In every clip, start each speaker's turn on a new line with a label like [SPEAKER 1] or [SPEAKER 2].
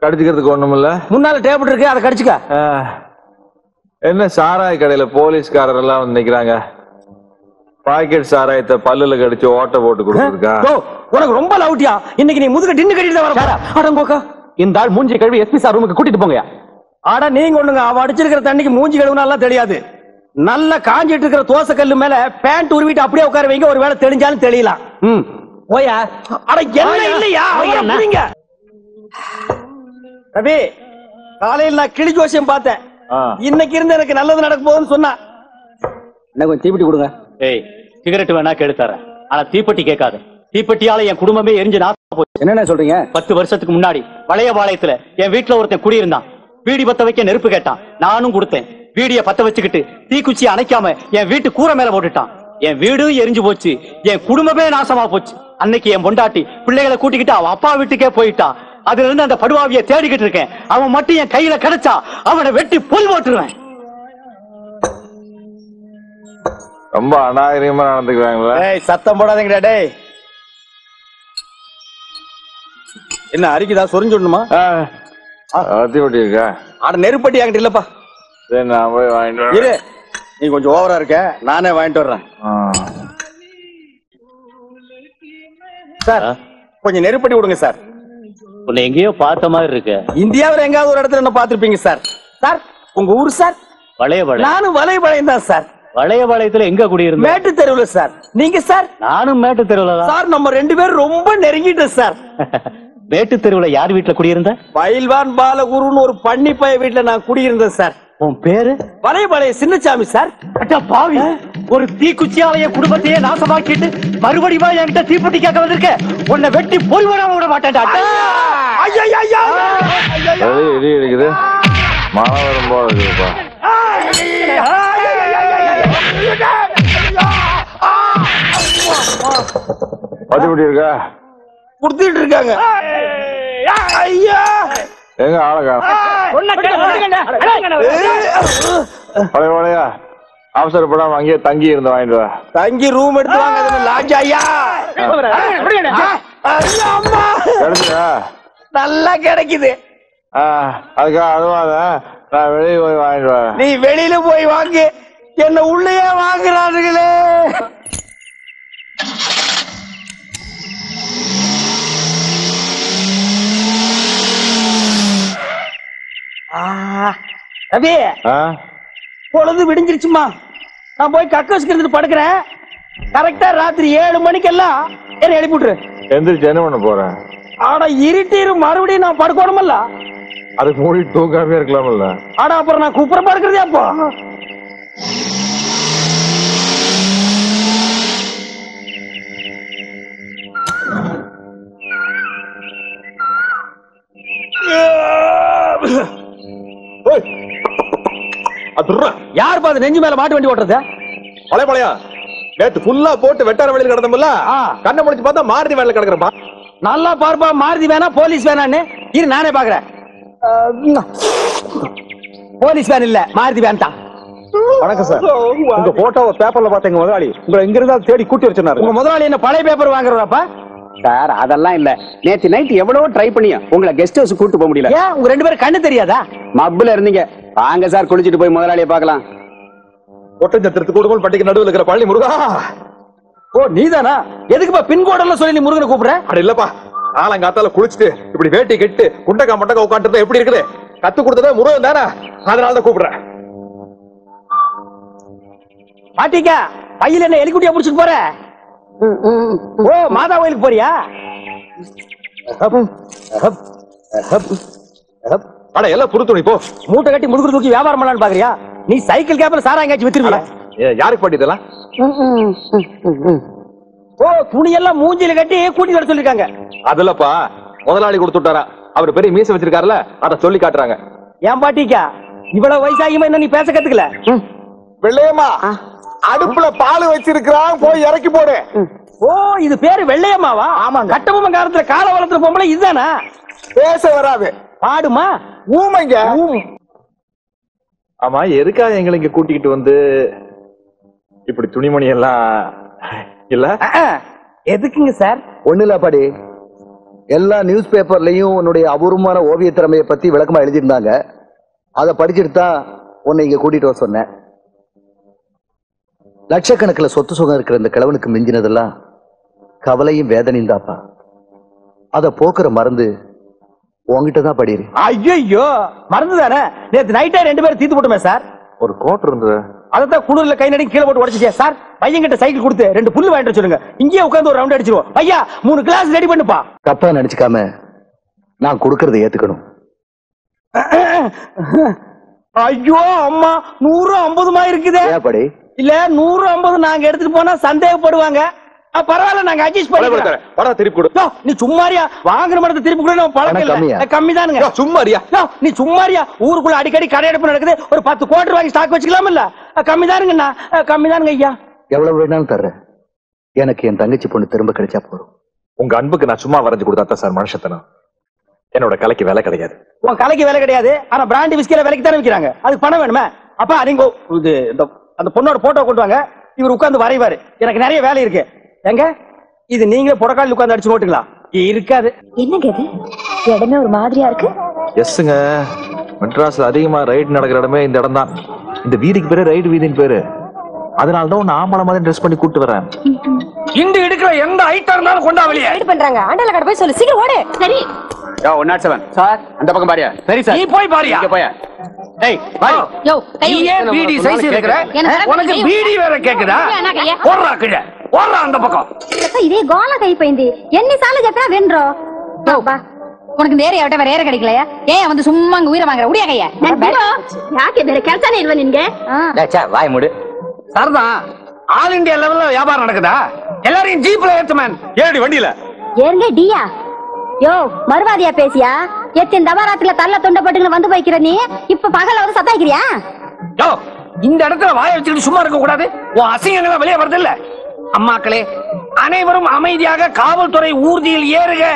[SPEAKER 1] கடிச்சுக்கிறதுக்கு ஒண்ணும் இல்ல
[SPEAKER 2] முன்னால டேபிள் இருக்கு அதை கடிச்சுக்க
[SPEAKER 1] என்ன சாராய கடையில போலீஸ்காரர் எல்லாம் வந்து நிக்கிறாங்க பாக்கெட் சாராயத்தை பல்லுல கடிச்சு ஓட்ட போட்டு கொடுத்துருக்கா
[SPEAKER 2] டோ, உனக்கு ரொம்ப லவுட்டியா இன்னைக்கு நீ முதுக டின்னு கட்டிட்டு தான் வர அடங்கோக்கா
[SPEAKER 3] இந்த ஆள் மூஞ்சி கழுவி எஸ்பி சார் ரூமுக்கு கூட்டிட்டு போங்க
[SPEAKER 2] ஆட நீங்க ஒண்ணுங்க அவ அடிச்சிருக்கிற தண்ணிக்கு மூஞ்சி கழுவுனாலாம் தெரியாது நல்லா காஞ்சிட்டு இருக்கிற தோசை கல்லு மேல பேண்ட் உருவிட்டு அப்படியே உட்கார வைங்க ஒரு வேளை தெளிஞ்சாலும் தெளியலாம்
[SPEAKER 3] ம்
[SPEAKER 2] ஓயா அட என்ன இல்லையா அவரை புடிங்க. ரவி காலையில் நான் கிளி ஜோசியம் பார்த்தேன்
[SPEAKER 1] ஆ.
[SPEAKER 2] இன்னைக்கு இருந்து எனக்கு நல்லது நடக்க போகுதுன்னு சொன்னா
[SPEAKER 3] என்ன கொஞ்சம் தீப்பெட்டி கொடுங்க
[SPEAKER 4] ஏய் சிகரெட் வேணா கெடு தரேன் ஆனா தீப்பெட்டி கேட்காத தீப்பெட்டியால என் குடும்பமே எரிஞ்சு நாசமா போச்சு
[SPEAKER 3] என்னென்ன சொல்றீங்க
[SPEAKER 4] பத்து வருஷத்துக்கு முன்னாடி வளையபாளையத்துல என் வீட்டுல ஒருத்தன் குடியிருந்தான் வீடி பத்த வைக்க நெருப்பு கேட்டான் நானும் கொடுத்தேன் வீடிய பத்த வச்சுக்கிட்டு தீக்குச்சி அணைக்காம என் வீட்டு கூரை மேல போட்டுட்டான் என் வீடு எரிஞ்சு போச்சு என் குடும்பமே நாசமா போச்சு அன்னைக்கு என் பொண்டாட்டி பிள்ளைகளை கூட்டிக்கிட்டு அவன் அப்பா வீட்டுக்கே போயிட்டான் அதுல இருந்து அந்த படுவாவிய தேடிக்கிட்டு இருக்கேன் அவன் மட்டும் என் கையில கிடைச்சா அவனை வெட்டி புல் போட்டுருவேன்
[SPEAKER 1] ரொம்ப அநாகரிகமா நடந்துக்கிறாங்களா
[SPEAKER 2] டேய் சத்தம் போடாதீங்கடா டேய் என்ன அரிக்குதா சொரிஞ்சுடணுமா
[SPEAKER 1] அத்தி ஒட்டி இருக்கா
[SPEAKER 2] ஆட நெருப்பட்டி என்கிட்ட இல்லப்பா
[SPEAKER 1] சரி நான் போய் வாங்கிட்டு வரேன்.
[SPEAKER 2] இரு நீ கொஞ்சம் ஓவரா இருக்க நானே வாங்கிட்டு வர்றேன்
[SPEAKER 1] ஆ.
[SPEAKER 2] சார் கொஞ்சம் நெருப்பட்டி விடுங்க சார்
[SPEAKER 4] உன்னை எங்கேயோ பார்த்த மாதிரி இருக்கு
[SPEAKER 2] இந்தியாவுல எங்காவது ஒரு இடத்துல என்ன பாத்திருப்பீங்க சார் சார் உங்க ஊர் சார்
[SPEAKER 4] வளையபாளையம்
[SPEAKER 2] நானும் வலைபாளையம் தான் சார்
[SPEAKER 4] வளையபாளையத்துல எங்க குடியிருந்த
[SPEAKER 2] மேட்டு தெருவுல சார் நீங்க சார்
[SPEAKER 4] நானும் மேட்டு தெருவுல தான்
[SPEAKER 2] சார் நம்ம ரெண்டு பேரும் ரொம்ப நெருங்கிட்டோம் சார்
[SPEAKER 4] மேட்டு தெருவுல யார் வீட்டுல குடியிருந்த
[SPEAKER 2] பயில்வான் பாலகுருன்னு ஒரு பண்ணி பைய வீட்டுல நான் குடியிருந்தேன் சார்
[SPEAKER 4] உன் பேரு
[SPEAKER 2] வலைபாளைய சின்னசாமி சார்
[SPEAKER 4] அட பாவி ஒரு தீக்குச்சியால என் குடும்பத்தையே நாசமாக்கிட்டு மறுபடியும் என்கிட்ட தீப்பெட்டி கேட்க வந்திருக்க உன்னை வெட்டி பொறி விடாம விட மாட்டேன்டா
[SPEAKER 2] ஐயா
[SPEAKER 1] சரி இடி இருக்குது மழை வரும் போல இருக்குதுப்பா அத்தி ஒட்டி இருக்கா
[SPEAKER 2] குடுத்துட்டு இருக்காங்க ஐயா
[SPEAKER 1] எங்க ஆளை பழைய பழையா அவசரப்படாம அங்கேயே தங்கி இருந்து வாங்கிட்டு வா
[SPEAKER 2] தங்கி ரூம் எடுத்து வாங்க லாட்ஜ் ஐயா ஐயா, அம்மா
[SPEAKER 1] கிடைச்சா
[SPEAKER 2] நல்லா கிடைக்குது
[SPEAKER 1] அதுக்காக அழுவாத நான் வெளியே போய் வாங்கிட்டு வரேன்
[SPEAKER 2] நீ வெளியில போய் வாங்கு என்ன உள்ளேயே வாங்குறானுங்களே ஆ, ரவி
[SPEAKER 1] ஆ?
[SPEAKER 2] பொழுது விடிஞ்சிருச்சுமா நான் போய் கக்கோஸ்க்கு இருந்துட்டு படுக்கிறேன் கரெக்டா ராத்திரி ஏழு மணிக்கெல்லாம் என்ன எழுப்பி விட்டுரு
[SPEAKER 1] எந்திரிச்சு என்ன பண்ண போறேன்
[SPEAKER 2] ஆனா இருட்டிரு மறுபடியும் நான் படுக்கணுமல்ல
[SPEAKER 1] அதுக்கு மூடி தூங்காமே இருக்கலாம்ல
[SPEAKER 2] ஆனா அப்புறம் நான் குப்புற படுக்கிறதே அப்போ யார் பாத்து நெஞ்சு மேல மாட்டு வண்டி ஓட்டுறது
[SPEAKER 5] பழைய பழையா நேத்து ஃபுல்லா போட்டு வெட்டார வழியில் கிடந்தோம்ல
[SPEAKER 2] ஆ.
[SPEAKER 5] கண்ணை முடிச்சு பார்த்தா மாருதி வேலை கிடக்குறப்பா
[SPEAKER 2] நல்லா பார்ப்பா மாருதி வேணா போலீஸ் வேணான்னு இரு நானே பாக்குறேன் போலீஸ் வேன் இல்ல மாருதி வேன் தான்
[SPEAKER 5] வணக்கம் சார் உங்க போட்டோவை பேப்பர்ல பார்த்தேங்க முதலாளி உங்களை எங்க இருந்தாலும் தேடி கூட்டி வச்சிருந்தாரு
[SPEAKER 2] உங்க முதலாளி என்ன பழைய பேப்பர் வாங்குறப்பா
[SPEAKER 3] சார் அதெல்லாம் இல்ல நேத்து நைட் எவ்வளவோ ட்ரை பண்ணியா உங்களை கெஸ்ட் ஹவுஸ் கூட்டு போக முடியல
[SPEAKER 2] ஏன் உங்க ரெண்டு பேரும் கண்ணு தெரியாதா
[SPEAKER 3] மப்புல இருந்தீங்க வாங்க சார் குளிச்சிட்டு போய் முதலாளியை பார்க்கலாம்
[SPEAKER 5] ஒட்டஞ்சத்திரத்து கொடுக்கணும் பட்டிக்கு நடுவில் இருக்கிற பழனி முருகா
[SPEAKER 2] ஓ நீதானா எதுக்குப்பா பின்கோடெல்லாம் சொல்லி நீ முருகனை கூப்பிடுற
[SPEAKER 5] அட இல்லப்பா காலங்காத்தால குளிச்சுட்டு இப்படி வேட்டி கெட்டு குண்டக்கா மண்டக்கா உட்காந்துருந்தா எப்படி இருக்குது கத்து கொடுத்ததே முருகன் தானே அதனால தான் கூப்பிடுறேன்
[SPEAKER 2] பாட்டிக்கா பையில என்ன எலிக்குட்டியா புடிச்சிட்டு போற ஓ மாதா கோயிலுக்கு போறியா
[SPEAKER 5] அட எல்லாம் புது துணி போ
[SPEAKER 2] மூட்டை கட்டி முடுக்குறு தூக்கி வியாபாரம் பண்ணலாம்னு பாக்குறியா நீ சைக்கிள் கேப்ல சாரா எங்கேயாச்சும் வித்துருவியா
[SPEAKER 5] ஏ, யாருக்கு பாட்டி இதெல்லாம்
[SPEAKER 2] ஓ துணியெல்லாம் மூஞ்சில கட்டி கூட்டி வர சொல்லிருக்காங்க
[SPEAKER 5] அதுலப்பா முதலாளி கொடுத்து விட்டாரா அவர் பெரிய மீசை வச்சிருக்காருல அத சொல்லி காட்டுறாங்க
[SPEAKER 2] ஏன் பாட்டிக்கா இவ்வளவு வயசாகியுமா இன்னும் நீ பேச கத்துக்கல
[SPEAKER 5] வெள்ளையம்மா அடுப்புல பால் வச்சிருக்கிறான் போய் இறக்கி போடு
[SPEAKER 2] ஓ இது பேரு வெள்ளையம்மாவா ஆமா கட்டபொம்ம காலத்துல கால வளர்த்துற பொம்பளை இதுதானா
[SPEAKER 5] பேச வராது
[SPEAKER 2] பாடுமா
[SPEAKER 5] ஊமைங்க ஆமா எதுக்காக எங்களை இங்க கூட்டிக்கிட்டு வந்து இப்படி துணிமணி எல்லாம் இல்ல
[SPEAKER 2] அஹ், அஹ். எதுக்குங்க சார்
[SPEAKER 5] ஒண்ணு இல்ல பாடி
[SPEAKER 6] எல்லா நியூஸ் பேப்பர்லயும் உன்னுடைய அபூர்வமான ஓவிய திறமையை பத்தி விளக்கமா எழுதியிருந்தாங்க அதை படிச்சுட்டு தான் உன்னை இங்க கூட்டிட்டு வர சொன்னேன் லட்சக்கணக்கில் சொத்து சுகம் இருக்கிற இந்த கிழவனுக்கு மிஞ்சினதெல்லாம் கவலையும் வேதனையும் தாப்பா அதை போக்குற மருந்து உன்கிட்ட தான் படிரு
[SPEAKER 2] ஐயோ மறந்து தானே நேத்து நைட்டே ரெண்டு பேரும் தீத்து போட்டுமே சார்
[SPEAKER 1] ஒரு கோட் இருந்தது
[SPEAKER 2] அதான் குளிர்ல கை நடி கீழே போட்டு உடச்சிச்சே சார் பையன் கிட்ட சைக்கிள் கொடுத்து ரெண்டு புல்லு வாங்கிட்டு வர சொல்லுங்க இங்கேயே உட்காந்து ஒரு ரவுண்ட் அடிச்சிருவோம் ஐயா மூணு கிளாஸ் ரெடி பண்ணுப்பா
[SPEAKER 6] தப்பா நினைச்சுக்காம நான் கொடுக்கறதை ஏத்துக்கணும்
[SPEAKER 2] ஐயோ அம்மா நூறு ஐம்பதுமா இருக்குதே
[SPEAKER 6] ஏன் படி
[SPEAKER 2] இல்ல நூறு ஐம்பது நாங்க எடுத்துட்டு போனா சந்தேகப்படுவாங்க அ, பரவாயில்ல நாங்க அட்ஜஸ்ட்
[SPEAKER 5] பணம்
[SPEAKER 2] பண்ணிக்கிறோம்
[SPEAKER 5] கொடுத்தேன் பணம் திருப்பி கொடு
[SPEAKER 2] யோ, நீ சும்மாரியா வாங்குற மரத்தை திருப்பி கூட நம்ம பழக்கம்
[SPEAKER 6] பணம் கம்மியா?
[SPEAKER 2] இல்ல கம்மி தானுங்க
[SPEAKER 5] யோ, சும்மாரியா
[SPEAKER 2] நீ சும்மாரியா ஊருக்குள்ள அடிக்கடி கடையெடுப்பு நடக்குது ஒரு பத்து கோட்டர் வாங்கி ஸ்டாக் வச்சுக்கலாம் இல்ல கம்மி தானுங்கண்ணா கம்மி தானுங்க ஐயா
[SPEAKER 6] எவ்வளவு வேணாலும் தர்றேன் எனக்கு என் தங்கச்சி பொண்ணு திரும்ப கிடைச்சா போதும்
[SPEAKER 5] உங்க அன்புக்கு நான் சும்மா வரைஞ்சு கொடுத்தா சார் மனுஷத்தனம் என்னோட கலைக்கு வேலை கிடையாது
[SPEAKER 2] உன் கலைக்கு வேலை கிடையாது ஆனா பிராண்டி விஸ்கில விலைக்கு தானே விக்கிறாங்க அதுக்கு பணம் வேணுமே அப்பா நீங்க இது இந்த அந்த பொண்ணோட போட்டோ கொண்டு வாங்க இவர் உட்கார்ந்து வரைவாரு எனக்கு நிறைய வேலை இருக்கு எங்க இது நீங்களே புடக்கால் உட்கார்ந்து அடிச்சு போட்டுங்களா இருக்காது
[SPEAKER 7] என்னங்க இது இடமே ஒரு மாதிரியா இருக்கு
[SPEAKER 1] எஸ்ஸுங்க மெட்ராஸ்ல அதிகமா ரைடு நடக்கிற இடமே இந்த இடம் தான் இந்த வீதிக்கு பேரு ரைடு வீதின்னு பேரு அதனால தான் உன்னை ஆம்பளை மாதிரி ட்ரெஸ் பண்ணி கூட்டு வரேன்
[SPEAKER 2] இந்த எடுக்கிற எந்த ஐட்டம் இருந்தாலும் கொண்டா வெளியே
[SPEAKER 7] ரைடு பண்றாங்க ஆண்டாள கடை போய் சொல்லு சீக்கிரம் ஓடு சரி
[SPEAKER 3] யோ ஒன் நாட் செவன் சார் அந்த பக்கம் பாரியா சரி
[SPEAKER 2] நீ போய் பாரியா
[SPEAKER 3] இங்க போயா
[SPEAKER 2] டேய் பாய்
[SPEAKER 7] யோ கை
[SPEAKER 2] நீ ஏன் பீடி சைஸ் இருக்கிற
[SPEAKER 7] எனக்கு வேற
[SPEAKER 2] உனக்கு
[SPEAKER 7] கையை-
[SPEAKER 2] பீடி வேற கேக்குதா
[SPEAKER 7] என்ன கையை?
[SPEAKER 2] ஓடுறா கிழ ஓடுறா அந்த பக்கம்
[SPEAKER 8] ఇదే గోళ అయిపోయింది ఎన్నిసార్లు చెప్పినా వినరు
[SPEAKER 7] யோ பா உனக்கு இந்த ஏரியா விட்ட வேற ஏற கிடைக்கலையா ஏன் வந்து சும்மா அங்க உயிரை வாங்குற உடியா கையா
[SPEAKER 8] ಯಾಕೆ ಬೇರೆ ಕೆಲಸನೇ ಇಲ್ವಾ ನಿನ್ಗೆ
[SPEAKER 3] வாய் மூடு
[SPEAKER 2] சரிதான் ஆல் இந்தியா லெவல்ல வியாபாரம் நடக்குதா எல்லாரையும் ஜீப்ல ஏத்துமேன்
[SPEAKER 5] ஏடி வண்டியில
[SPEAKER 8] ஏங்க டியா யோ மறுவாதியா பேசியா எத்தின் தபாராத்துல தள்ள துண்ட போட்டுக்கின்னு வந்து போய்க்கிற நீ இப்ப பகல வந்து சத்தாய்க்கிறியா
[SPEAKER 2] யோ இந்த இடத்துல வாய வச்சுக்கிட்டு சும்மா இருக்க கூடாது உன் அசிங்கங்களா வெளியே வருது இல்ல அம்மாக்களே அனைவரும் அமைதியாக காவல்துறை ஊர்தியில் ஏறுக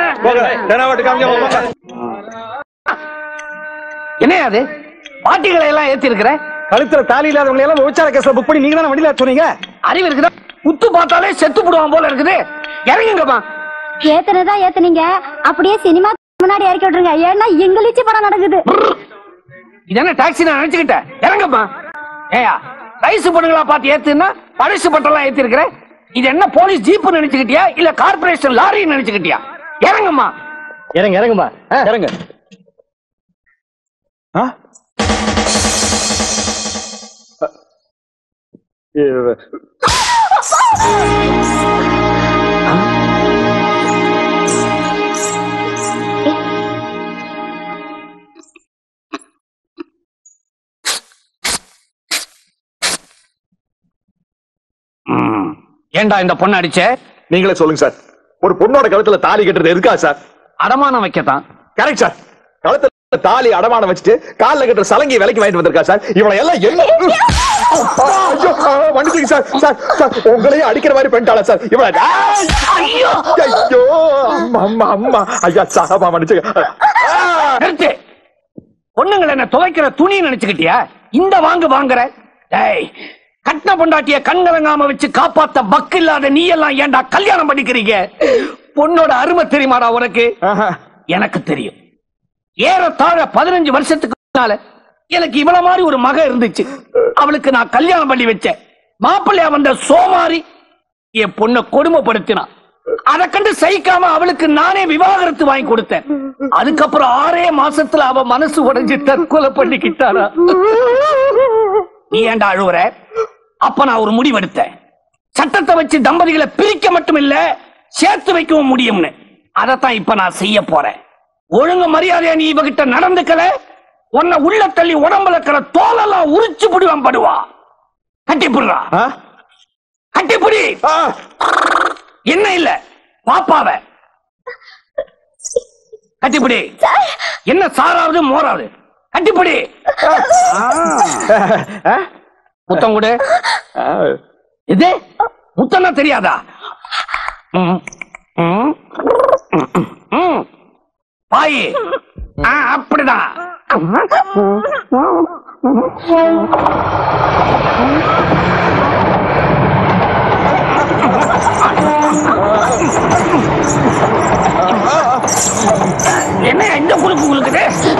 [SPEAKER 2] என்ன அது பாட்டிகளை எல்லாம் ஏத்தி இருக்கிற கழுத்துல தாலி இல்லாதவங்க எல்லாம் விபச்சார கேஸ்ல புக் பண்ணி நீங்க தானே வண்டியில சொன்னீங்க அறிவு இருக்குதா உத்து பார்த்தாலே செத்து போடுவான் போல இருக்குது இறங்குங்கப்பா
[SPEAKER 8] ஏத்தனதா ஏத்துனீங்க அப்படியே சினிமா முன்னாடி இறக்கி விட்டுருங்க ஏன்னா எங்களிச்சு படம் நடக்குது
[SPEAKER 2] இது என்ன டாக்ஸி நான் நினைச்சுக்கிட்டேன் இறங்கப்பா ஏயா வயசு பொண்ணுங்களா பார்த்து ஏத்துன்னா பழசு பட்டெல்லாம் ஏத்தி இருக்கிற இது என்ன போலீஸ் ஜீப் நினைச்சுக்கிட்டியா இல்ல கார்பரேஷன் லாரி நினைச்சுக்கிட்டியா இறங்கம்மா
[SPEAKER 4] இறங்க இறங்குமா இறங்க
[SPEAKER 2] ம். ஏன்டா இந்த பொண்ணு அடிச்ச
[SPEAKER 5] நீங்களே சொல்லுங்க சார் ஒரு பொண்ணோட கழுத்துல தாலி கட்டுறது இருக்கா சார்
[SPEAKER 2] அடமானம் வைக்கத்தான்
[SPEAKER 5] கரெக்ட் சார் கழுத்துல தாலி அடமானம் வச்சுட்டு கால்ல கட்டுற சலங்கி விலைக்கு வாங்கிட்டு வந்திருக்கா சார் இவளை எல்லாம் என்ன ஐயோ, ஆ, மன்னிச்சுங்க சார் சார் சார் உங்களையும் அடிக்கிற மாதிரி பண்ணிட்டாளா சார் இவளை ஐயோ ஐயோ அம்மா அம்மா அம்மா ஐயா சாபா மன்னிச்சுங்க ஆ,
[SPEAKER 2] நிறுத்து பொண்ணுங்களை என்ன துவைக்கிற துணி நினைச்சுக்கிட்டியா இந்த வாங்கு வாங்குற டேய் கட்டின பொண்டாட்டிய கண்கலங்காம வச்சு காப்பாத்த பக்கு இல்லாத நீ எல்லாம் ஏன்டா கல்யாணம் பண்ணிக்கிறீங்க பொண்ணோட அருமை தெரியுமாடா உனக்கு எனக்கு தெரியும் ஏறத்தாழ பதினஞ்சு வருஷத்துக்கு முன்னால எனக்கு இவள மாதிரி ஒரு மக இருந்துச்சு அவளுக்கு நான் கல்யாணம் பண்ணி வச்சேன் மாப்பிள்ளையா வந்த சோமாரி என் பொண்ணை கொடுமைப்படுத்தினான் அதை கண்டு சகிக்காம அவளுக்கு நானே விவாகரத்து வாங்கி கொடுத்தேன் அதுக்கப்புறம் ஆறே மாசத்துல அவ மனசு உடைஞ்சு தற்கொலை பண்ணிக்கிட்டாரா நீ ஏன்டா அழுவுற அப்ப நான் ஒரு முடிவெடுத்தேன் சட்டத்தை வச்சு தம்பதிகளை பிரிக்க மட்டும் இல்ல சேர்த்து வைக்கவும் முடியும்னு அதைத்தான் இப்ப நான் செய்ய போறேன் ஒழுங்கு மரியாதையா நீ இவகிட்ட நடந்துக்கல உன்னை உள்ள தள்ளி உடம்புல இருக்கிற தோலெல்லாம் உரிச்சு புடுவான் படுவா கட்டிப்புடுறா
[SPEAKER 5] ஆ,
[SPEAKER 2] கட்டிப்புடி
[SPEAKER 5] ஆ,
[SPEAKER 2] என்ன இல்ல பாப்பாவ கட்டிப்பிடி என்ன சாராவது மோராவது கட்டிப்பிடி முத்தம் கொடு
[SPEAKER 5] ஆ.
[SPEAKER 2] இது முத்தம்னா தெரியாதா ம், ம், ம், ம். பாயி ஆ, அப்படிதான் என்ன எந்த குழுக்கு குழுக்குது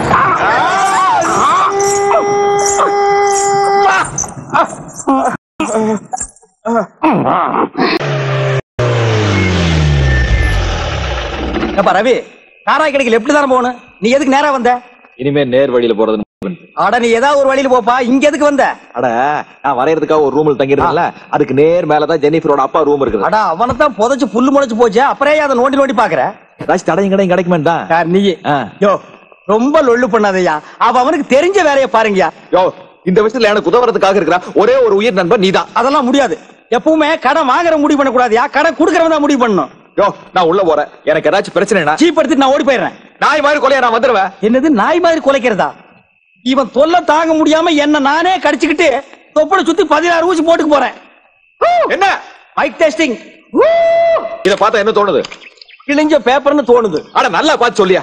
[SPEAKER 4] ஏப்பா ரவி காராய் கடைக்கு எப்படி தானே போகணும் நீ எதுக்கு நேரா வந்த
[SPEAKER 1] இனிமே நேர் வழியில போறது
[SPEAKER 4] அட நீ ஏதாவது ஒரு வழியில போப்பா இங்க எதுக்கு வந்த
[SPEAKER 5] அட நான் வரையறதுக்காக ஒரு ரூம்ல தங்கிருந்தேன்ல அதுக்கு நேர் மேலதான் ஜெனிஃபரோட அப்பா ரூம் இருக்குது
[SPEAKER 4] அடா அவனை தான் புதைச்சு புல்லு முளைச்சு போச்சு அப்புறம் ஏன் அதை நோண்டி நோண்டி பாக்குற
[SPEAKER 5] ஏதாச்சும் தடையும் கடையும் கிடைக்குமே தான்
[SPEAKER 4] யார் நீ
[SPEAKER 5] ஆ.
[SPEAKER 4] யோ ரொம்ப லொள்ளு பண்ணாதயா அவ அவனுக்கு தெரிஞ்ச வேலையை பாருங்கயா
[SPEAKER 5] யோ இந்த விஷயத்துல எனக்கு உதவுறதுக்காக இருக்கிற ஒரே ஒரு உயிர் நண்பன் நீதான்
[SPEAKER 4] அதெல்லாம் முடியாது எப்பவுமே கடன் வாங்குற முடிவு பண்ண கூடாதுயா கடன் குடுக்கறவன் தான் முடிவு பண்ணணும்
[SPEAKER 5] யோ நான் உள்ள போறேன் எனக்கு ஏதாச்சும் பிரச்சனைனா
[SPEAKER 4] சீப் எடுத்துட்டு நான் ஓடி போயிடுறேன்
[SPEAKER 5] நாய் மாதிரி கொலையா நான் வந்துருவேன்
[SPEAKER 4] என்னது நாய் மாதிரி குலைக்கிறதா இவன் தொல்லை தாங்க முடியாம என்ன நானே கடிச்சுக்கிட்டு தொப்பனை சுத்தி பதினாறு ஊசி போட்டுக்கு போறேன்
[SPEAKER 5] என்ன
[SPEAKER 4] மைக் டெஸ்டிங்
[SPEAKER 5] இத பார்த்தா என்ன தோணுது
[SPEAKER 4] கிழிஞ்ச பேப்பர்னு தோணுது
[SPEAKER 5] அட நல்லா பார்த்து சொல்லியா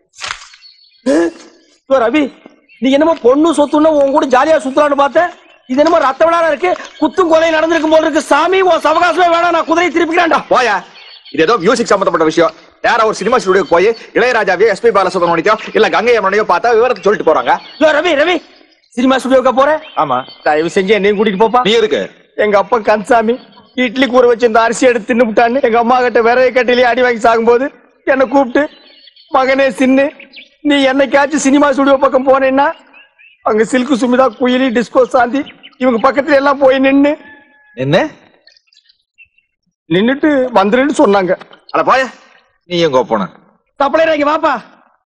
[SPEAKER 4] யோ, ரவி நீ என்னமோ பொண்ணு சொத்துன்னு உன் கூட ஜாலியா சுத்தலான்னு பார்த்தேன் இது என்னமோ ரத்த விழா இருக்கு குத்தும் கொலை நடந்திருக்கும் போல இருக்கு சாமி உன் சவகாசமே வேணாம் நான் குதிரை திருப்பிக்கிறேன்டா
[SPEAKER 5] போயா இது ஏதோ மியூசிக் சம்பந்தப்பட்ட விஷயம் நேரா ஒரு சினிமா ஸ்டுடியோக்கு போய் இளையராஜாவையோ எஸ்பி பாலசுப்ரமணியோ இல்ல கங்கை அம்மனையோ பார்த்தா விவரத்தை சொல்லிட்டு போறாங்க
[SPEAKER 4] யோ, ரவி ரவி சினிமா ஸ்டுடியோக்கா போறேன்
[SPEAKER 5] ஆமா
[SPEAKER 4] தயவு செஞ்சு என்னையும் கூட்டிட்டு போப்பா
[SPEAKER 5] நீ இருக்கு
[SPEAKER 4] எங்க அப்பா கன்சாமி இட்லி கூற வச்சு இந்த அரிசி எடுத்து தின்னு விட்டான்னு எங்க அம்மா கிட்ட விரைய கட்டிலே அடி வாங்கி சாகும்போது என்னை கூப்பிட்டு மகனே சின்னு நீ என்னைக்காச்சும் சினிமா ஸ்டுடியோ பக்கம் போனேன்னா அங்க சில்கு சுமிதா குயிலி டிஸ்கோ சாந்தி இவங்க பக்கத்துல எல்லாம் போய் நின்னு
[SPEAKER 5] என்ன
[SPEAKER 4] நின்னுட்டு வந்துருன்னு சொன்னாங்க
[SPEAKER 5] அட போயா நீ எங்க போன
[SPEAKER 4] தப்பலே இங்க வாப்பா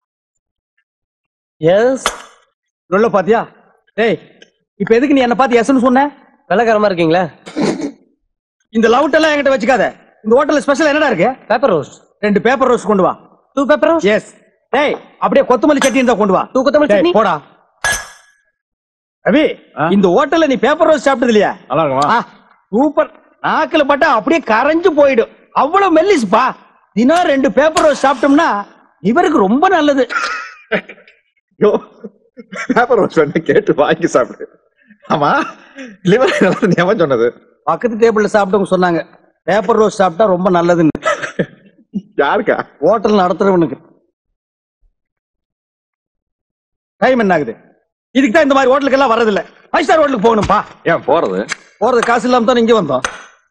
[SPEAKER 4] எஸ் சொல்ல பாத்தியா டேய் இப்ப எதுக்கு நீ என்ன பார்த்து எஸ்ன்னு சொன்ன வெள்ளக்காரமா இருக்கீங்களா இந்த லவுட் எல்லாம் என்கிட்ட வச்சுக்காத இந்த ஹோட்டல்ல ஸ்பெஷல் என்னடா இருக்கு பேப்பர் ரோஸ்ட் ரெண்டு பேப்பர் ரோஸ்ட் கொண்டு வா டூ பேப்பர் ரோஸ்ட் எஸ் டேய் அப்படியே கொத்தமல்லி சட்னி இருந்தா கொண்டு வா டூ கொத்தமல்லி சட்னி போடா ரவி இந்த ஹோட்டல்ல நீ பேப்பர் ரோஸ்ட் சாப்பிட்டது இல்லையா
[SPEAKER 5] நல்லா இருக்குமா
[SPEAKER 4] சூப்பர் நாக்குல பட்டா அப்படியே கரைஞ்சு போயிடும் அவ்வளவு மெல்லிஸ்பா தினம் ரெண்டு பேப்பர் ரோஸ் சாப்பிட்டோம்னா இவருக்கு ரொம்ப நல்லது
[SPEAKER 5] யோ பேப்பர் ரோஸ் வேணா கேட்டு வாங்கி சாப்பிடு ஆமா லிவர் நல்லது எவன் சொன்னது
[SPEAKER 4] பக்கத்து டேபிள்ல சாப்பிட்டவங்க சொன்னாங்க பேப்பர் ரோஸ் சாப்பிட்டா ரொம்ப நல்லதுன்னு
[SPEAKER 5] யாருக்கா
[SPEAKER 4] ஹோட்டல் நடத்துறவனுக்கு டைம் என்ன ஆகுது இதுக்கு தான் இந்த மாதிரி ஹோட்டலுக்கு எல்லாம் வரதில்ல ஃபைவ் ஸ்டார் ஹோட்டலுக்கு போகணும்பா
[SPEAKER 1] ஏன் போறது
[SPEAKER 4] போறது காசு இல்லாம தான் இங்க வந்தோம்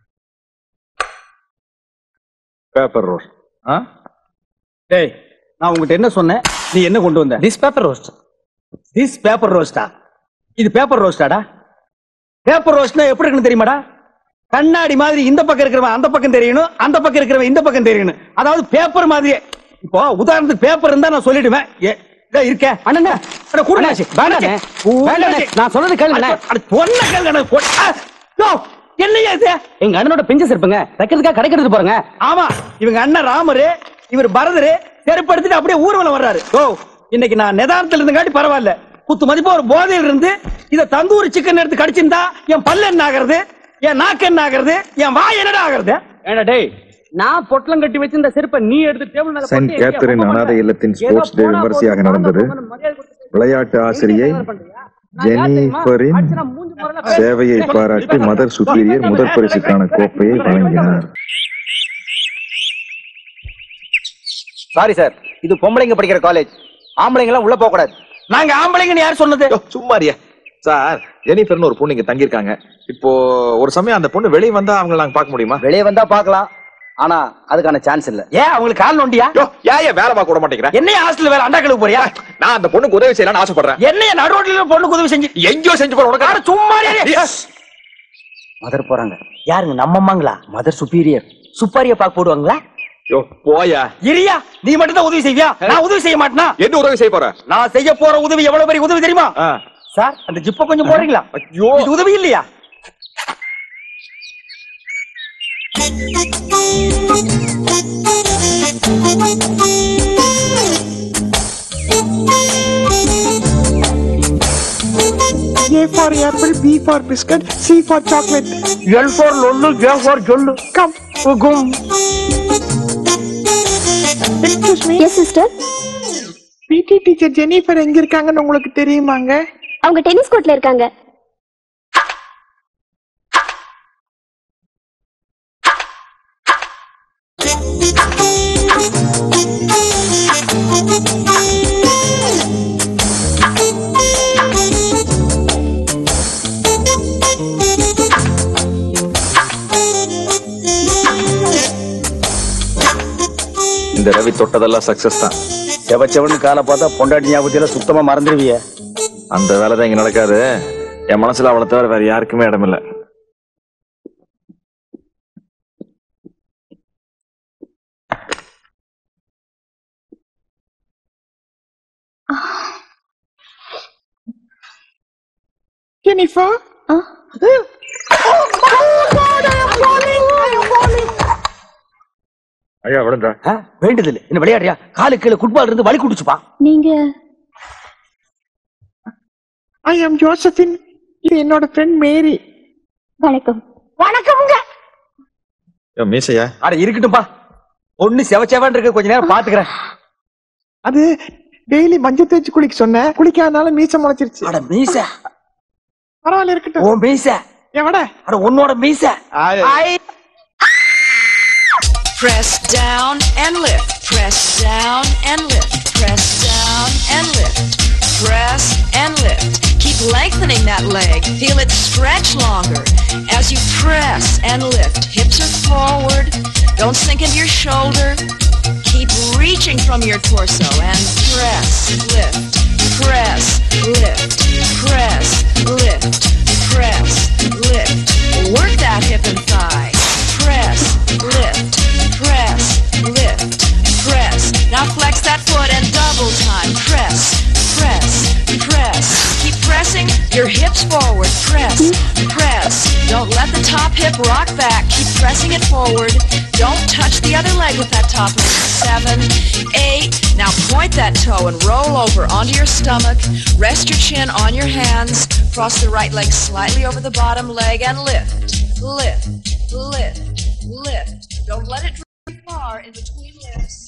[SPEAKER 1] பேப்பர் ரோஸ்
[SPEAKER 4] டேய் நான் உங்ககிட்ட என்ன சொன்னேன் நீ என்ன கொண்டு வந்த this paper roast this paper ரோஸ்டா இது பேப்பர் ரோஸ்டாடா பேப்பர் ரோஸ்ட்னா எப்படி இருக்குன்னு தெரியுமாடா கண்ணாடி மாதிரி இந்த பக்கம் இருக்கிறவன் அந்த பக்கம் தெரியணும் அந்த பக்கம் இருக்கிறவன் இந்த பக்கம் தெரியணும் அதாவது பேப்பர் மாதிரியே இப்போ உதாரணத்துக்கு பேப்பர் இருந்தா நான் சொல்லிடுவேன் ஏ, இதோ இருக்கே அண்ணா அட கூடாச்சு வேண்டானே வேண்டானே நான் சொல்றது கேளுங்க அட சொன்ன கேளுங்க கொ- ஆ, யோ, என்னையா இது எங்க அண்ணனோட பிஞ்சஸ் இருப்பங்க தைக்கிறதுக்காக கடைக்கிறது போறங்க ஆமா இவங்க அண்ணன் ராமரு இவர் பரதரு செருப்பு எடுத்துட்டு அப்படியே ஊர்வலம் வர்றாரு ஓ இன்னைக்கு நான் நிதானத்துல இருந்தங்காட்டி பரவாயில்ல குத்து மதிப்பா ஒரு போதையில் இருந்து இத தந்தூரி சிக்கன் எடுத்து கடிச்சிருந்தா என் பல்லு என்ன ஆகுறது என் நாக்கு என்ன ஆகுறது என் வாய் என்னடா ஆகுறது
[SPEAKER 9] ஏண்டா டேய் நான் பொட்டலம் கட்டி வச்சிருந்த செருப்பை நீ எடுத்து டேபிள் மேல
[SPEAKER 10] செயின்ட்
[SPEAKER 9] போட்டு எங்கேயா
[SPEAKER 10] கேத்தரின்
[SPEAKER 9] பொம்மை
[SPEAKER 10] அனாதை
[SPEAKER 9] பண்ற?
[SPEAKER 10] இல்லத்தின்
[SPEAKER 9] ஏதோ
[SPEAKER 10] ஸ்போர்ட்ஸ் டே
[SPEAKER 9] போனா
[SPEAKER 10] விமர்சையாக
[SPEAKER 9] போகுது,
[SPEAKER 10] நடந்தது
[SPEAKER 9] போனா போகுதுன்னு மரியாதை கொடுத்து
[SPEAKER 10] விளையாட்டு ஆசிரியை
[SPEAKER 9] எதுக்கு பண்றியா? நான் யார் தெரியுமா?
[SPEAKER 10] ஜெனிஃபரின்
[SPEAKER 9] அடிச்சா மூஞ்சி முறையில பேச-
[SPEAKER 10] சேவையை பாராட்டி மதர் சுப்பீரியர் முதல் பரிசுக்கான கோப்பையை வழங்கினார்
[SPEAKER 4] சாரி சார் இது பொம்பளைங்க படிக்கிற காலேஜ் ஆம்பளைங்க எல்லாம் உள்ள போக கூடாது நாங்க ஆம்பளைங்கன்னு யார் சொன்னது
[SPEAKER 5] யோ, சும்மாரியா சார் ஜெனிஃபர்னு ஒரு பொண்ணு இங்க தங்கியிருக்காங்க இப்போ ஒரு சமயம் அந்த பொண்ணு வெளியே வந்தா அவங்கள நாங்க பார்க்க முடியுமா
[SPEAKER 4] வெளியே வந்தா பாக்கலாம் ஆனா அதுக்கான சான்ஸ் இல்ல ஏன் அவங்களுக்கு கால் நோண்டியா
[SPEAKER 5] யோ ஏன் ஏன் வேலை பார்க்க விட மாட்டேங்கிறேன்
[SPEAKER 4] என்னைய ஹாஸ்டல் வேலை அண்டா கழுவு போறியா
[SPEAKER 5] நான் அந்த பொண்ணுக்கு உதவி செய்யலாம்னு ஆசைப்படுறேன்
[SPEAKER 4] என்னைய நடுரோட்ல பொண்ணு உதவி செஞ்சு
[SPEAKER 5] எங்கேயோ செஞ்சு போற உனக்கு
[SPEAKER 4] யாரு சும்மா மதர் போறாங்க யாருங்க நம்ம அம்மாங்களா மதர் சுப்பீரியர் சுப்பாரிய பாக்க போடுவாங்களா
[SPEAKER 5] யோ போயா
[SPEAKER 4] இரியா நீ மட்டும் தான் உதவி செய்வியா நான் உதவி செய்ய மாட்டேனா
[SPEAKER 5] என்ன உதவி செய்ய போற
[SPEAKER 4] நான் செய்ய போற உதவி எவ்வளவு பெரிய உதவி தெரியுமா
[SPEAKER 5] ஆ.
[SPEAKER 4] சார் அந்த ஜிப்ப கொஞ்சம் போடுறீங்களா
[SPEAKER 5] ஐயோ
[SPEAKER 4] இது உதவி இல்லையா
[SPEAKER 11] A for apple, B for biscuit, C for chocolate.
[SPEAKER 2] L for lollu, J for jollu.
[SPEAKER 11] Come,
[SPEAKER 2] Gum.
[SPEAKER 11] excuse me.
[SPEAKER 8] Yes sister
[SPEAKER 11] PT teacher Jennifer எங்க இருக்காங்கன்னு உங்களுக்கு தெரியுமாங்க
[SPEAKER 8] அவங்க டென்னிஸ் கோர்ட்ல இருக்காங்க
[SPEAKER 1] தொட்டதெல்லாம் சக்சஸ் தான்
[SPEAKER 2] செவச்சவன்னு காலை பார்த்தா பொண்டாட்டி ஞாபகத்தில சுத்தமா மறந்துடுவிய
[SPEAKER 1] அந்த வேலை தான் இங்க நடக்காது என் மனசுல அவளை தவிர வேற யாருக்குமே இடமில்ல
[SPEAKER 11] Jennifer?
[SPEAKER 8] Huh?
[SPEAKER 11] Oh God, I am falling! I am falling!
[SPEAKER 1] ஐயா விடுங்க
[SPEAKER 2] வேண்டுதல் என்ன விளையாடுறியா காலு கீழே ஃபுட்பால் இருந்து வலி குடிச்சுப்பா
[SPEAKER 8] நீங்க
[SPEAKER 11] I am Josephine. இது என்னோட ஃப்ரெண்ட் மேரி
[SPEAKER 8] வணக்கம்
[SPEAKER 11] வணக்கம்ங்க
[SPEAKER 1] மீசையா
[SPEAKER 2] அட இருக்கட்டும்பா ஒண்ணு செவச்சவன் இருக்கு கொஞ்ச நேரம் பாத்துக்கிறேன்
[SPEAKER 11] அது டெய்லி மஞ்சள் தேய்ச்சி குளிக்க சொன்னேன் குளிக்காதனால மீசை முளைச்சிருச்சு
[SPEAKER 2] அட மீச
[SPEAKER 11] பரவாயில்ல இருக்கட்டும்
[SPEAKER 2] உன் மீச
[SPEAKER 11] எவட
[SPEAKER 2] அட உன்னோட மீச
[SPEAKER 12] Press down and lift. Press down and lift. Press down and lift. Press and lift. Keep lengthening that leg. Feel it stretch longer as you press and lift. Hips are forward. Don't sink into your shoulder. Keep reaching from your torso and press, lift, press, lift, press, lift, press, lift. Work that hip and thigh. Press, lift, press, lift, press. Now flex that foot and double time. Press, press, press. Keep pressing your hips forward. Press, press. Don't let the top hip rock back. Keep pressing it forward. Don't touch the other leg with that top leg. Seven, eight. Now point that toe and roll over onto your stomach. Rest your chin on your hands. Cross the right leg slightly over the bottom leg and lift, lift, lift, lift. Don't let it drop too far in between lifts.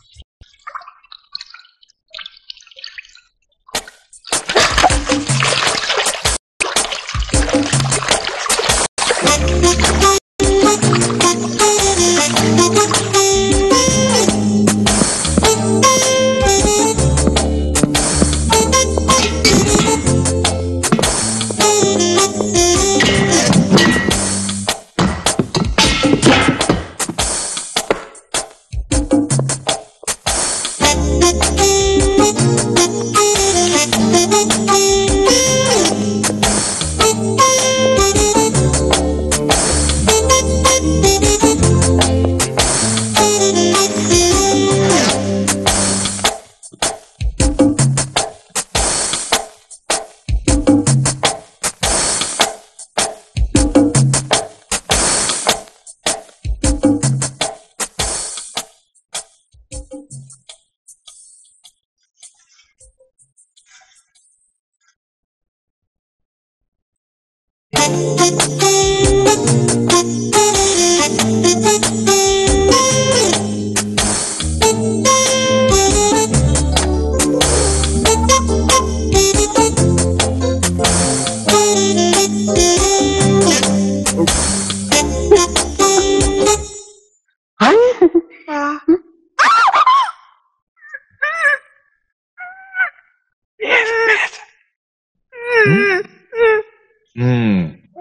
[SPEAKER 1] ம்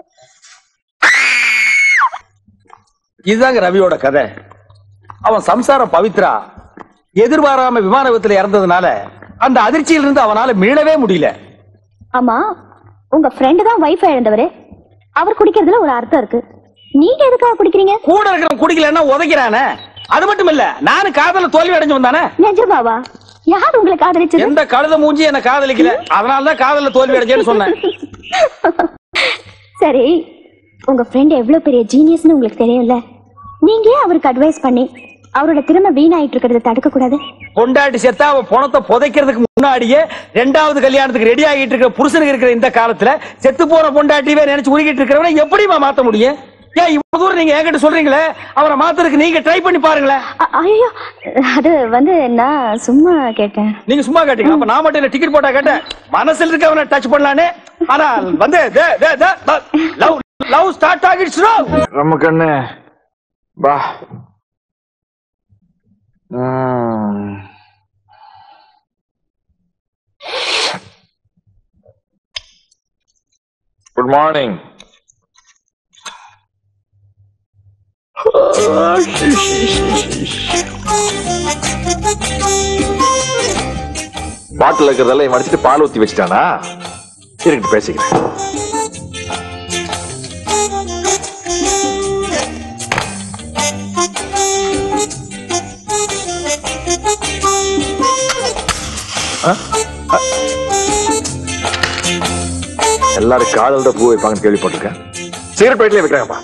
[SPEAKER 2] இதுதாங்க ரவியோட கதை அவன் சம்சாரம் பவித்ரா எதிர்பாராம விமான விபத்துல இறந்ததுனால அந்த அதிர்ச்சியிலிருந்து அவனால மீளவே முடியல
[SPEAKER 8] ஆமா உங்க ஃப்ரெண்டு தான் வைஃப் இழந்தவரு அவர் குடிக்கிறதுல ஒரு அர்த்தம் இருக்கு நீங்க எதுக்காக குடிக்கிறீங்க
[SPEAKER 2] கூட இருக்கிறவன் குடிக்கலன்னா உதைக்கிறானே அது மட்டும் இல்ல நானும் காதல தோல்வி அடைஞ்சு வந்தானே
[SPEAKER 8] நிஜமாவா யார் உங்களை காதலிச்சது
[SPEAKER 2] எந்த கழுத மூஞ்சி என்ன காதலிக்கல அதனாலதான் காதல்ல தோல்வி அடைஞ்சேன்னு சொன்னேன்
[SPEAKER 8] சரி உங்க ஃப்ரெண்ட் எவ்வளவு பெரிய ஜீனியஸ்னு உங்களுக்கு தெரியும்ல நீங்க ஏன் அவருக்கு அட்வைஸ் பண்ணி அவரோட திறமை வீணாயிட்டு இருக்கிறத தடுக்க கூடாது
[SPEAKER 2] கொண்டாடி செத்தா அவன் பணத்தை புதைக்கிறதுக்கு முன்னாடியே ரெண்டாவது கல்யாணத்துக்கு ரெடி ஆகிட்டு இருக்கிற புருஷனுக்கு இருக்கிற இந்த காலத்துல செத்து போன பொண்டாட்டிவே நினைச்சு உருகிட்டு இருக்கிறவனை எப்படிமா மாத்த முடியும் ஏன் இவ்வளவு தூரம் நீங்க என்கிட்ட சொல்றீங்களே அவரை மாத்துறதுக்கு நீங்க ட்ரை பண்ணி பாருங்களேன்
[SPEAKER 8] ஐயோ அது வந்து நான் சும்மா கேட்டேன்
[SPEAKER 2] நீங்க சும்மா கேட்டீங்க அப்ப நான் மட்டும் டிக்கெட் போட்டா கேட்டேன் மனசுல இருக்கவனை டச் பண்ணலானே ஆனா வந்து லவ் லவ் ஸ்டார்ட் ஆகிடுச்சு
[SPEAKER 1] நம்ம கண்ணு பா ம். குட் மார்னிங்
[SPEAKER 11] Oh,
[SPEAKER 1] பாட்டில் இருக்கிறதெல்லாம் இவன் அடிச்சுட்டு பால் ஊத்தி வச்சுட்டானா இருக்கட்டு பேசிக்கிறேன் ஆ? ஆ. எல்லாரும் காதல் தான் பூ வைப்பாங்கன்னு கேள்விப்பட்டிருக்கேன் சிகரெட் பேட்டிலே வைக்கிறாங்கப்பா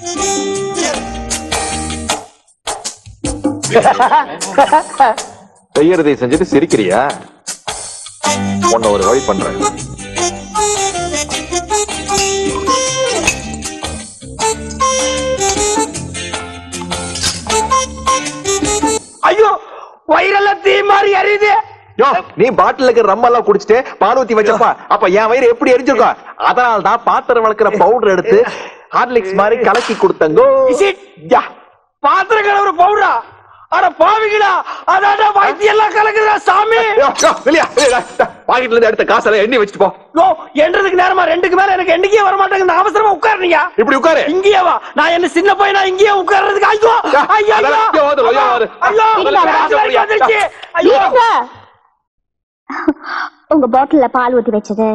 [SPEAKER 1] செய்யறதை செஞ்சுட்டு சிரிக்கிறியா உன்னை ஒரு வழி பண்றேன்
[SPEAKER 2] ஐயோ வயிறெல்லாம் தீ மாதிரி எரியுது
[SPEAKER 5] யோ நீ பாட்டில் இருக்கிற ரம்மெல்லாம் குடிச்சிட்டு பால் ஊத்தி வச்சப்பா அப்ப என் வயிறு எப்படி எரிஞ்சிருக்கும் அதனால தான் பாத்திரம் வளர்க்கிற பவுடர் எடுத்து ஹார்லிக்ஸ் மாதிரி கலக்கி கொடுத்தங்கோ யா
[SPEAKER 2] பாத்திரம் கலவர பவுடரா அட பாவிங்களா அதாடா வைத்தியம் எல்லாம் கலக்குதா சாமி
[SPEAKER 5] யோ, யோ, வெளியா வெளியா பாக்கெட்ல இருந்து எடுத்த காசெல்லாம் எண்ணி வச்சுட்டு போ
[SPEAKER 2] யோ என்றதுக்கு நேரமா ரெண்டுக்கு மேல எனக்கு எண்ணிக்கையே வர மாட்டேங்குது நான் அவசரமா உட்காருனியா
[SPEAKER 5] இப்படி உட்காரு
[SPEAKER 2] இங்கேயே வா நான் என்ன சின்ன பையனா இங்கேயே உட்கார்றதுக்கு ஐயோ ஐயோ ஐயோ
[SPEAKER 5] அதெல்லாம் இங்க வாது, ஐயோ, வாது.
[SPEAKER 2] ஐயோ
[SPEAKER 8] இல்ல,
[SPEAKER 2] காசு வரைக்கும் வந்துருச்சு. ஐயோ
[SPEAKER 8] இருங்க. உங்க பாட்டில்ல பால் ஊத்தி வச்சது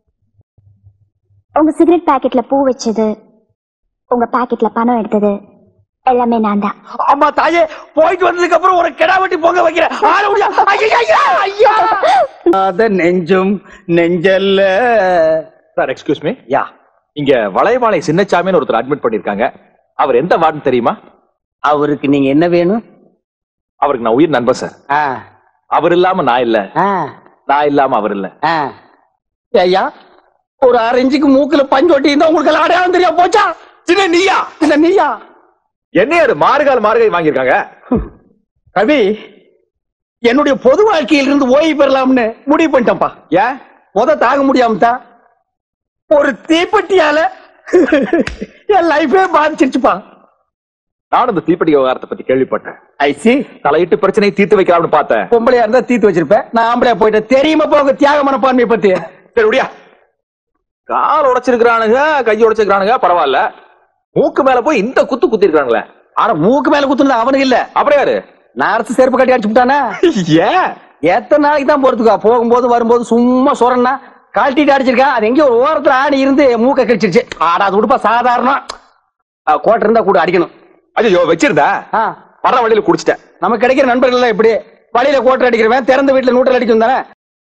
[SPEAKER 8] உங்க சிகரெட் பாக்கெட்ல பூ வச்சது உங்க பாக்கெட்ல பணம் எடுத்தது எல்லாமே நான் தான்
[SPEAKER 2] அம்மா தாயே போயிட்டு வந்ததுக்கு அப்புறம் ஒரு கிடா வெட்டி பொங்க வைக்கிறேன் ஆள முடியா ஐயோ ஐயோ ஐயோ
[SPEAKER 3] அத நெஞ்சும் நெஞ்சல்ல
[SPEAKER 1] சார் எக்ஸ்கியூஸ் மீ
[SPEAKER 3] யா
[SPEAKER 1] இங்க வளையமாலை சின்னச்சாமின்னு ஒருத்தர் அட்மிட் பண்ணிருக்காங்க அவர் எந்த வார்டுன்னு தெரியுமா
[SPEAKER 3] அவருக்கு நீங்க என்ன வேணும்
[SPEAKER 1] அவருக்கு நான் உயிர் நண்பன் சார்
[SPEAKER 3] ஆ,
[SPEAKER 1] அவர் இல்லாம நான் இல்ல
[SPEAKER 3] ஆ,
[SPEAKER 1] நான் இல்லாம அவர் இல்ல
[SPEAKER 3] ஆ. ஐயா ஒரு அரை இன்ச்சுக்கு மூக்குல பஞ்சு ஒட்டி இருந்தா உங்களுக்கு எல்லாம் அடையாளம் தெரியா போச்சா
[SPEAKER 5] சின்ன நீயா
[SPEAKER 3] இல்ல நீயா
[SPEAKER 5] என்ன அது மாறுகால் மாறுகை வாங்கியிருக்காங்க
[SPEAKER 3] கவி என்னுடைய பொது வாழ்க்கையில இருந்து ஓய்வு பெறலாம்னு முடிவு பண்ணிட்டேன்ப்பா
[SPEAKER 5] ஏன்
[SPEAKER 3] முத தாங்க முடியாம தான் ஒரு தீப்பெட்டியால என் லைஃபே பாதிச்சிருச்சுப்பா
[SPEAKER 1] நானும் இந்த தீப்பெட்டி விவகாரத்தை பத்தி கேள்விப்பட்டேன்
[SPEAKER 3] ஐசி
[SPEAKER 1] தலையிட்டு பிரச்சனையை தீர்த்து வைக்கலாம்னு பார்த்தேன்
[SPEAKER 3] பொம்பளையா இருந்தா தீர்த்து வச்சிருப்பேன் நான் ஆம்பளையா போயிட்டேன் தெரியுமா போக தியாக மனப்பான்மையை பத்தி
[SPEAKER 5] சரி விடியா
[SPEAKER 1] கால் உடைச்சிருக்கிறானுங்க கை உடைச்சிருக்கிறானுங்க பரவாயில்ல மூக்கு மேல போய் இந்த குத்து குத்தி இருக்கானுங்களே
[SPEAKER 3] ஆனா மூக்கு மேல குத்துனது அவனுக்கு இல்ல
[SPEAKER 1] அப்புறம் யாரு
[SPEAKER 3] நான் அரசு செருப்பு கட்டி அடிச்சு விட்டானா
[SPEAKER 5] ஏன்
[SPEAKER 3] எத்தனை நாளைக்கு தான் போறதுக்கா போகும்போது வரும்போது சும்மா சொரன்னா கழட்டிட்டு அடிச்சிருக்கான் அது எங்கேயோ ஒரு ஓரத்துல ஆணி இருந்து மூக்க கடிச்சிருச்சு ஆடா அது உடுப்பா சாதாரணம் ஆ, கோட்டை இருந்தா கூட அடிக்கணும்
[SPEAKER 5] ஐயோ வச்சிருந்தா
[SPEAKER 3] ஆ,
[SPEAKER 5] வர வழியில குடிச்சிட்டேன்
[SPEAKER 3] நமக்கு கிடைக்கிற நண்பர்கள் எல்லாம் இப்படி வழியில கோட்டை அடிக்கிறவன் திறந்த வீட்டுல நூற்றல் அடிக்கும் தானே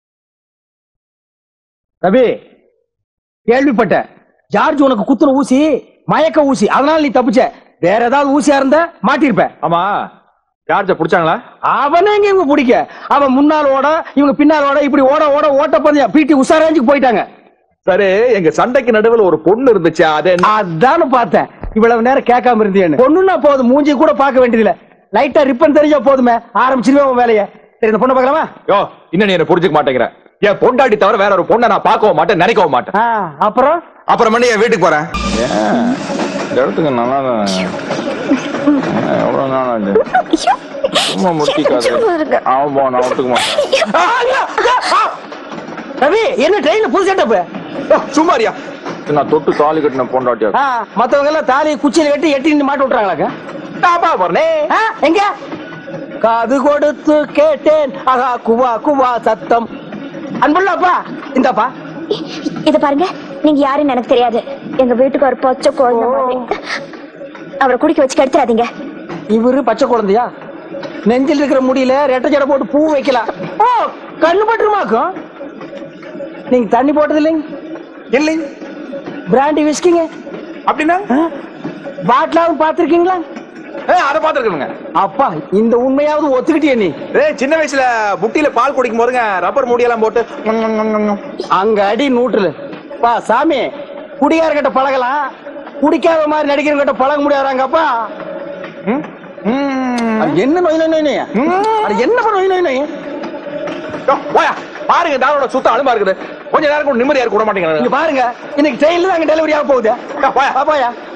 [SPEAKER 3] ரவி கேள்விப்பட்டேன் ஜார்ஜ் உனக்கு குத்துன ஊசி மயக்க ஊசி அதனால நீ தப்பிச்ச வேற ஏதாவது ஊசியா இருந்தா மாட்டிருப்ப
[SPEAKER 1] ஆமா ஜார்ஜ புடிச்சாங்களா
[SPEAKER 3] அவனே எங்க இவங்க பிடிக்க அவன் முன்னால் ஓட இவங்க பின்னால் ஓட இப்படி ஓட ஓட ஓட்ட பந்தயம் பிடி உஷா ரேஞ்சுக்கு போயிட்டாங்க
[SPEAKER 5] சரி எங்க சண்டைக்கு நடுவுல ஒரு பொண்ணு இருந்துச்சு அது என்ன?
[SPEAKER 3] அதானு பார்த்தேன் இவ்வளவு நேரம் கேட்காம இருந்தியேன்னு பொண்ணுன்னா போதும் மூஞ்சி கூட பார்க்க வேண்டியதில்ல லைட்டா ரிப்பன் தெரிஞ்சா போதுமே ஆரம்பிச்சிருவேன் உன் வேலையை சரி இந்த பொண்ணை பார்க்கலாமா
[SPEAKER 1] யோ இன்னும் நீ என்ன புரிஞ்சுக்க மாட்டேங்கிற
[SPEAKER 5] என் பொண்டாட்டி தவிர வேற ஒரு பொண்ணை நான் பார்க்கவும் மாட்டேன் நினைக்கவும் மாட்டேன்
[SPEAKER 3] ஆ, அப்புறம்
[SPEAKER 5] அப்புறம் மணி என் வீட்டுக்கு போறேன்
[SPEAKER 10] இந்த இடத்துக்கு நல்லா தான் எவ்வளவு நாள் ஆச்சு சும்மா முடிக்காது ஆமா நான் ஒத்துக்க மாட்டேன்
[SPEAKER 3] ஆ, ஐயா, ஐயா, ஆ. ரவி என்ன ட்ரெயின்ல புது செட்டப்
[SPEAKER 5] சும்மாரியா
[SPEAKER 10] நான் தொட்டு தாலி கட்டின பொண்டாட்டியா
[SPEAKER 3] மத்தவங்க எல்லாம் தாலி குச்சியில கட்டி எட்டி நின்னு மாட்டி விட்டுறாங்களாக்க
[SPEAKER 5] டாபா போறனே
[SPEAKER 3] ஆ, எங்க காது கொடுத்து கேட்டேன் ஆகா குவா குவா சத்தம் அன்புள்ள அப்பா இந்தாப்பா
[SPEAKER 8] இத பாருங்க நீங்க யாருன்னு எனக்கு தெரியாது எங்க வீட்டுக்கு ஒரு பொச்ச குழந்தை மாதிரி அவரை குடிக்க வச்சு கெடுத்துறாதீங்க
[SPEAKER 3] இவரு பச்சை குழந்தையா நெஞ்சில் இருக்கிற முடியல ரெட்டை ஜடை போட்டு பூ வைக்கலாம் ஓ கண்ணு பட்டுருமாக்கும் நீங்க தண்ணி போட்டது இல்லைங்க
[SPEAKER 5] இல்லைங்க
[SPEAKER 3] பிராண்டி விஸ்கிங்க
[SPEAKER 5] அப்படின்னா
[SPEAKER 3] பாட்டிலாவும் பார்த்திருக்கீங்களா
[SPEAKER 5] அதை பாத்துருக்கணுங்க
[SPEAKER 3] அப்பா இந்த உண்மையாவது ஒத்துக்கிட்டிய நீ
[SPEAKER 5] ஏய் சின்ன வயசுல புட்டியில பால் குடிக்கும் போதுங்க ரப்பர் முடியெல்லாம் போட்டு ம், ம், ம், ம்.
[SPEAKER 3] அங்க அடி நூற்றுல பா சாமி குடிகாரங்கிட்ட பழகலாம் குடிக்காத மாதிரி நடிக்கிறவங்கிட்ட பழக முடியாதாங்கப்பா
[SPEAKER 5] ம், ம்.
[SPEAKER 3] அது என்ன நோய் நோய் நோய் நோய் அது என்ன நோய் நோய் நோய்
[SPEAKER 5] யோ, போயா பாருங்க தாரோட சுத்தம் அழுமா இருக்குது கொஞ்ச நேரம் கூட நிம்மதியா இருக்க விட
[SPEAKER 3] இங்க
[SPEAKER 5] மாட்டேங்கிறாங்க
[SPEAKER 3] பாருங்க இன்னைக்கு ட்ரெயின்ல தான் அங்க டெலிவரி ஆக போகுது
[SPEAKER 5] போயா
[SPEAKER 3] பாப்பாயா